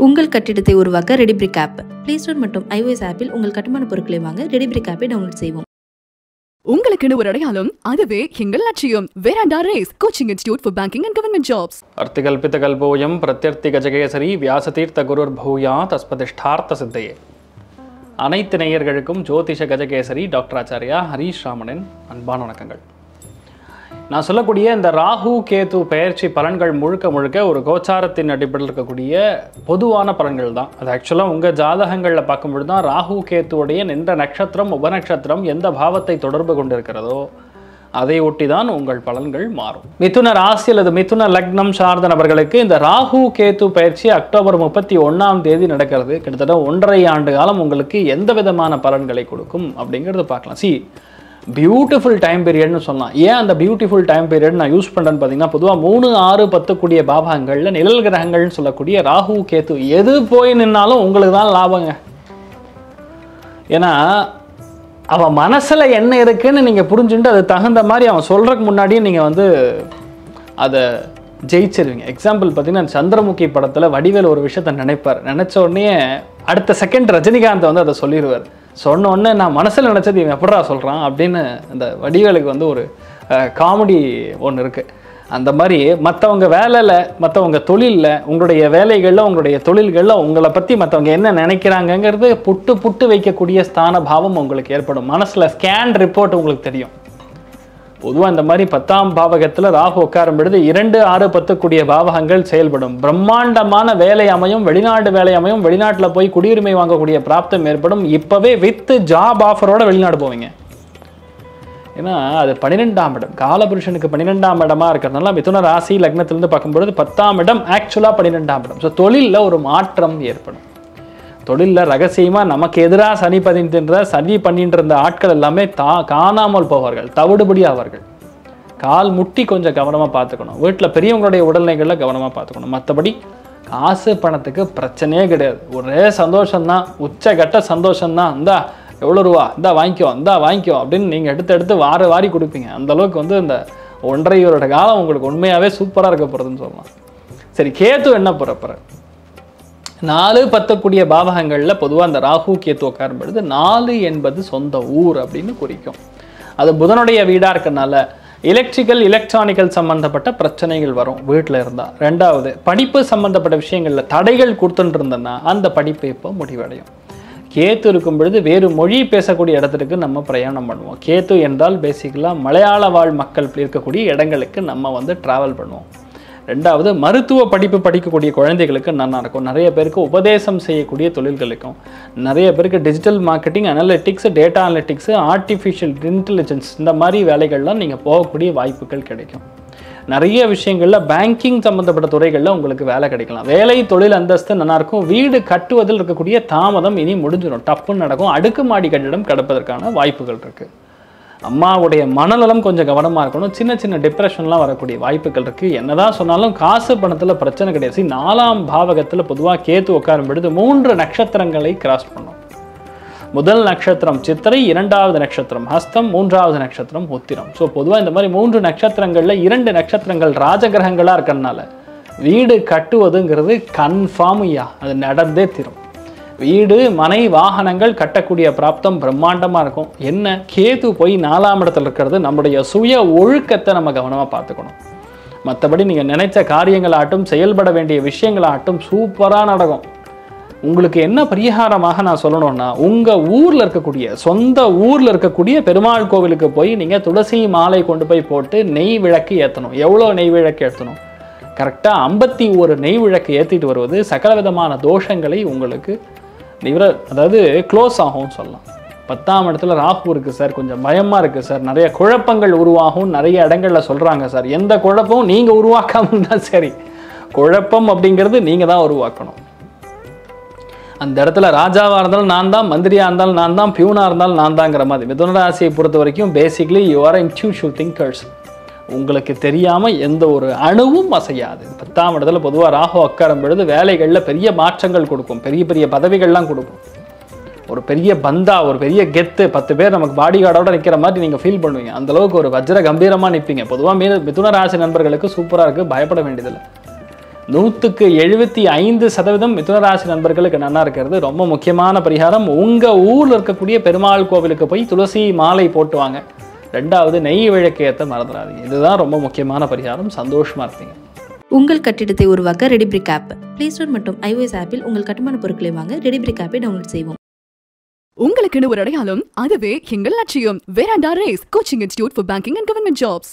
உங்கள் கட்டிடத்தை உருவாக்க ரெடிபிரிக் ஆப் பிளே ஸ்டோர் மற்றும் iOS ஆப்பில் உங்கள் கட்டுமான பொருட்களை வாங்க ரெடிபிரிக் ஆப்பை டவுன்லோட் செய்வோம் உங்களுக்குன்னு ஒரு அடையாளம் அதுவே எங்கள் லட்சியம் Veranda Race coaching institute for banking and government jobs अर्तिकल्पितकल्पोऽयं प्रत्यर्तिगजकेसरी வியாசதீர்த்த தஸ்பதிஷ்டார்த்த சித்தையே அனைத்து நேயர்களுக்கும் ஜோதிஷ கஜகேசரி டாக்டர் ஆச்சாரியா ஹரீஷ் ராமனின் அன்பான வணக்கங்கள் நான் சொல்லக்கூடிய இந்த ராகு கேது பெயர்ச்சி பலன்கள் முழுக்க முழுக்க ஒரு கோச்சாரத்தின் அடிப்படையில் இருக்கக்கூடிய பொதுவான பலன்கள் தான் அது ஆக்சுவலாக உங்கள் ஜாதகங்களில் பார்க்கும்பொழுது தான் ராகு கேத்துவுடைய நின்ற நட்சத்திரம் உபநட்சத்திரம் எந்த பாவத்தை தொடர்பு கொண்டிருக்கிறதோ அதை ஒட்டி தான் உங்கள் பலன்கள் மாறும் மிதுன ராசி அல்லது மிதுன லக்னம் சார்ந்த நபர்களுக்கு இந்த ராகு கேத்து பயிற்சி அக்டோபர் முப்பத்தி ஒன்றாம் தேதி நடக்கிறது கிட்டத்தட்ட ஒன்றரை ஆண்டு காலம் உங்களுக்கு எந்த விதமான பலன்களை கொடுக்கும் அப்படிங்கிறத பார்க்கலாம் சி பியூட்டிஃபுல் டைம் பீரியட்னு சொல்லலாம் ஏன் அந்த பியூட்டிஃபுல் டைம் பீரியட் நான் யூஸ் பண்ணுறேன்னு பார்த்தீங்கன்னா பொதுவாக மூணு ஆறு பத்து கூடிய பாவகங்களில் நிழல் கிரகங்கள்னு சொல்லக்கூடிய ராகு கேத்து எது போய் நின்னாலும் உங்களுக்கு தான் லாபங்க ஏன்னா அவன் மனசில் என்ன இருக்குன்னு நீங்கள் புரிஞ்சுட்டு அது தகுந்த மாதிரி அவன் சொல்கிறதுக்கு முன்னாடியே நீங்கள் வந்து அதை ஜெயிச்சிருவீங்க எக்ஸாம்பிள் பார்த்தீங்கன்னா சந்திரமுகி படத்தில் வடிவேல் ஒரு விஷயத்த நினைப்பார் நினச்ச உடனே அடுத்த செகண்ட் ரஜினிகாந்த் வந்து அதை சொல்லிடுவார் சொன்ன உடனே நான் மனசில் நினச்சது இவன் எப்படா சொல்கிறான் அப்படின்னு அந்த வடிவேலுக்கு வந்து ஒரு காமெடி ஒன்று இருக்குது அந்த மாதிரி மற்றவங்க வேலையில் மற்றவங்க தொழிலில் உங்களுடைய வேலைகளில் உங்களுடைய தொழில்களில் உங்களை பற்றி மற்றவங்க என்ன நினைக்கிறாங்கங்கிறது புட்டு புட்டு வைக்கக்கூடிய ஸ்தான பாவம் உங்களுக்கு ஏற்படும் மனசில் ஸ்கேன் ரிப்போர்ட் உங்களுக்கு தெரியும் பொதுவாக இந்த மாதிரி பத்தாம் பாவகத்தில் ராகு உட்காரும் பொழுது இரண்டு ஆறு பத்து கூடிய பாவகங்கள் செயல்படும் பிரம்மாண்டமான வேலை அமையும் வெளிநாடு வேலை அமையும் வெளிநாட்டில் போய் குடியுரிமை வாங்கக்கூடிய பிராப்தம் ஏற்படும் இப்போவே வித் ஜாப் ஆஃபரோட வெளிநாடு போவீங்க ஏன்னா அது பன்னிரெண்டாம் இடம் காலபுருஷனுக்கு பன்னிரெண்டாம் இடமா இருக்கிறதுனால மிதுன ராசி லக்னத்திலிருந்து பார்க்கும்பொழுது பத்தாம் இடம் ஆக்சுவலாக பன்னிரெண்டாம் இடம் ஸோ தொழிலில் ஒரு மாற்றம் ஏற்படும் தொழிலில் ரகசியமாக நமக்கு எதிராக சனி பதின்ற சனி பண்ணிட்டு இருந்த ஆட்கள் எல்லாமே தா காணாமல் போவார்கள் தவிடுபடி ஆவார்கள் கால் முட்டி கொஞ்சம் கவனமாக பார்த்துக்கணும் வீட்டில் பெரியவங்களுடைய உடல்நிலைகளில் கவனமாக பார்த்துக்கணும் மற்றபடி காசு பணத்துக்கு பிரச்சனையே கிடையாது ஒரே சந்தோஷம்தான் உச்சகட்ட சந்தோஷம்தான் இந்தா எவ்வளோ ரூபா இந்தா வாங்கிக்கோ இந்தா வாங்கிக்கோ அப்படின்னு நீங்கள் எடுத்து எடுத்து வார வாரி கொடுப்பீங்க அந்த அளவுக்கு வந்து இந்த ஒன்றரை வருட காலம் உங்களுக்கு உண்மையாகவே சூப்பராக இருக்க போகிறதுன்னு சொல்லலாம் சரி கேத்து என்ன பிறப்புற நாலு பத்தக்கூடிய பாவகங்களில் பொதுவாக அந்த ராகு கேத்து உட்காரும் பொழுது நாலு என்பது சொந்த ஊர் அப்படின்னு குறிக்கும் அது புதனுடைய வீடாக இருக்கறனால எலக்ட்ரிக்கல் எலக்ட்ரானிக்கல் சம்மந்தப்பட்ட பிரச்சனைகள் வரும் வீட்டில் இருந்தால் ரெண்டாவது படிப்பு சம்மந்தப்பட்ட விஷயங்களில் தடைகள் கொடுத்துட்டு இருந்தேன்னா அந்த படிப்பு இப்போ முடிவடையும் கேத்து இருக்கும் பொழுது வேறு மொழி பேசக்கூடிய இடத்துக்கு நம்ம பிரயாணம் பண்ணுவோம் கேத்து என்றால் பேசிக்கலாக மலையாள வாழ் மக்கள் இருக்கக்கூடிய இடங்களுக்கு நம்ம வந்து ட்ராவல் பண்ணுவோம் ரெண்டாவது மருத்துவ படிப்பு படிக்கக்கூடிய குழந்தைகளுக்கு நல்லா இருக்கும் நிறைய பேருக்கு உபதேசம் செய்யக்கூடிய தொழில்களுக்கும் நிறைய பேருக்கு digital marketing analytics data analytics artificial intelligence இந்த மாதிரி வேலைகள்லாம் நீங்கள் போகக்கூடிய வாய்ப்புகள் கிடைக்கும் நிறைய விஷயங்களில் பேங்கிங் சம்மந்தப்பட்ட துறைகளில் உங்களுக்கு வேலை கிடைக்கலாம் வேலை தொழில் அந்தஸ்து நல்லா இருக்கும் வீடு கட்டுவதில் இருக்கக்கூடிய தாமதம் இனி முடிஞ்சிடும் டப்புன்னு நடக்கும் அடுக்குமாடி கட்டிடம் கிடப்பதற்கான வாய்ப்புகள் இருக்குது அம்மாவுடைய மனநலம் கொஞ்சம் கவனமாக இருக்கணும் சின்ன சின்ன டிப்ரெஷன்லாம் வரக்கூடிய வாய்ப்புகள் இருக்குது என்னதான் சொன்னாலும் காசு பணத்தில் பிரச்சனை கிடையாது See, நாலாம் பாவகத்தில் பொதுவாக கேத்து உட்காரும் பொழுது மூன்று நட்சத்திரங்களை கிராஸ் பண்ணும் முதல் நட்சத்திரம் சித்திரை இரண்டாவது நட்சத்திரம் ஹஸ்தம் மூன்றாவது நட்சத்திரம் உத்திரம் ஸோ பொதுவாக இந்த மாதிரி மூன்று நட்சத்திரங்களில் இரண்டு நட்சத்திரங்கள் ராஜகிரகங்களாக இருக்கிறனால வீடு கட்டுவதுங்கிறது கன்ஃபார்ம் ஐயா அது நடந்தே தீரும் வீடு மனை வாகனங்கள் கட்டக்கூடிய பிராப்தம் பிரம்மாண்டமாக இருக்கும் என்ன கேது போய் நாலாம் இடத்துல இருக்கிறது நம்முடைய சுய ஒழுக்கத்தை நம்ம கவனமாக பார்த்துக்கணும் மற்றபடி நீங்கள் நினைச்ச காரியங்களாகட்டும் செயல்பட வேண்டிய விஷயங்களாகட்டும் சூப்பராக நடக்கும் உங்களுக்கு என்ன பரிகாரமாக நான் சொல்லணும்னா உங்கள் ஊரில் இருக்கக்கூடிய சொந்த ஊரில் இருக்கக்கூடிய பெருமாள் கோவிலுக்கு போய் நீங்கள் துளசி மாலை கொண்டு போய் போட்டு நெய் விளக்கு ஏற்றணும் எவ்வளோ நெய் விளக்கு ஏற்றணும் கரெக்டாக ஐம்பத்தி ஒரு நெய் விளக்கு ஏற்றிட்டு வருவது சகல விதமான தோஷங்களை உங்களுக்கு நிவர அதாவது க்ளோஸ் ஆகும்னு சொல்லலாம் பத்தாம் இடத்துல ராகு இருக்குது சார் கொஞ்சம் பயமாக இருக்குது சார் நிறைய குழப்பங்கள் உருவாகும் நிறைய இடங்களில் சொல்கிறாங்க சார் எந்த குழப்பமும் நீங்கள் உருவாக்காம இருந்தால் சரி குழப்பம் அப்படிங்கிறது நீங்கள் தான் உருவாக்கணும் அந்த இடத்துல ராஜாவாக இருந்தாலும் நான் தான் மந்திரியாக இருந்தாலும் நான் தான் பியூனாக இருந்தாலும் நான் தாங்கிற மாதிரி மிதுன ராசியை பொறுத்த வரைக்கும் basically you are intuitive thinkers உங்களுக்கு தெரியாமல் எந்த ஒரு அணுவும் அசையாது பத்தாம் இடத்துல பொதுவாக ராகு உட்காரும் பொழுது வேலைகளில் பெரிய மாற்றங்கள் கொடுக்கும் பெரிய பெரிய பதவிகள்லாம் கொடுக்கும் ஒரு பெரிய பந்தா ஒரு பெரிய கெத்து பத்து பேர் நமக்கு பாடி கார்டோட நிற்கிற மாதிரி நீங்கள் ஃபீல் பண்ணுவீங்க அந்த அளவுக்கு ஒரு வஜ்ர கம்பீரமாக நிற்பீங்க பொதுவாக மீது மிதுன ராசி நண்பர்களுக்கு சூப்பராக இருக்குது பயப்பட வேண்டியதில்லை நூற்றுக்கு எழுபத்தி ஐந்து சதவீதம் மிதுனராசி நண்பர்களுக்கு நல்லா இருக்கிறது ரொம்ப முக்கியமான பரிகாரம் உங்கள் ஊரில் இருக்கக்கூடிய பெருமாள் கோவிலுக்கு போய் துளசி மாலை போட்டு வாங்க ரெண்டாவது நெய் விளக்கு ஏற்ற மறந்துடாதீங்க இதுதான் ரொம்ப முக்கியமான பரிகாரம் சந்தோஷமாக இருப்பீங்க உங்கள் கட்டிடத்தை உருவாக்க ரெடிபிரிக் ஆப் பிளே ஸ்டோர் மற்றும் ஐஓஎஸ் ஆப்பில் உங்கள் கட்டுமான பொருட்களை வாங்க ரெடிபிரிக் ஆப்பை டவுன்லோட் செய்வோம் உங்களுக்குன்னு ஒரு அடையாளம் அதுவே எங்கள் லட்சியம் Veranda Race coaching institute for banking and government jobs